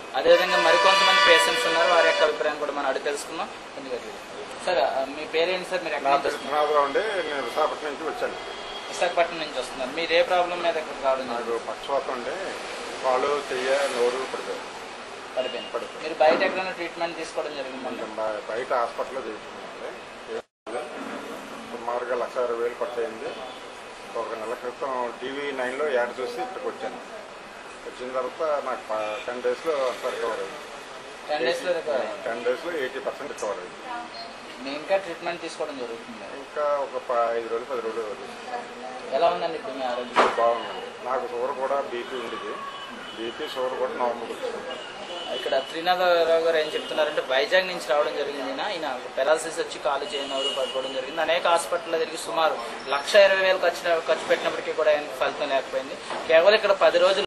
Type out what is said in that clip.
అదేవిధంగా మరికొంతమంది పేషెంట్స్ ఉన్నారు వారి యొక్క అభిప్రాయం కూడా మనం అడిగి తెలుసుకుందాం ఎందుకంటే సార్ ఆ, మీ పేరేంటి సార్ మీరు నా ఎక్కడ నుంచి పేరు వస్తున్నారు విశ్వనాథరావు అండి నేను విశాఖపట్నం నుంచి వచ్చాను విశాఖపట్నం నుంచి వస్తున్నారు మీరు ఏ ప్రాబ్లం మీద ఇక్కడికి రావడం నాకు జరిగింది? పక్షవాతం అండి కాళ్ళు చెయ్య నోరు పడిపోయాయి పడిపోయింది పడిపోయింది. మీరు బయట ఎక్కడైనా ట్రీట్మెంట్ తీసుకోవడం జరిగిందండి కొంచెం బయ- బయట హాస్పిటల్లో చేయించుకున్నాను సుమారుగా లక్ష అరవై వేలు ఖర్చు అయింది ఒక నెల క్రితం టీవీ నైన్లో యాడ్ చూసి ఇక్కడికి వచ్చాను వచ్చిన తర్వాత నాకు టెన్ డేస్లో అంతా రికవర్ అయింది టెన్ డేస్ లో రికవర్ అయ్యింది టెన్ డేస్లో ఎయిటీ పర్సెంట్ రికవర్ అయింది మీ ఇంకా ట్రీట్మెంట్ తీసుకోవడం జరుగుతుంది ఇంకా ఒక ప- ఐదు రోజులు పది రోజులు వదిలేసి. ఎలా ఉందండి ఇప్పుడు మీ ఆరోగ్యం బాగుందండి నాకు షుగర్ కూడా బీపీ ఉండేది బీపీ షుగర్ కూడా నార్మల్ వచ్చింది ఇక్కడ త్రినాథరావు గారు ఏం చెప్తున్నారంటే వైజాగ్ నుంచి రావడం జరిగింది ఈయన. ఈయన పెరాలసిస్ వచ్చి కాలు చేయనవరు పడిపోవడం జరిగింది అనేక హాస్పిటల్లో తిరిగి సుమారు లక్ష ఇరవై వేలు ఖర్చు ఖర్చు పెట్టినప్పటికీ కూడా ఆయనకు ఫలితం లేకపోయింది కేవలం ఇక్కడ పది రోజులు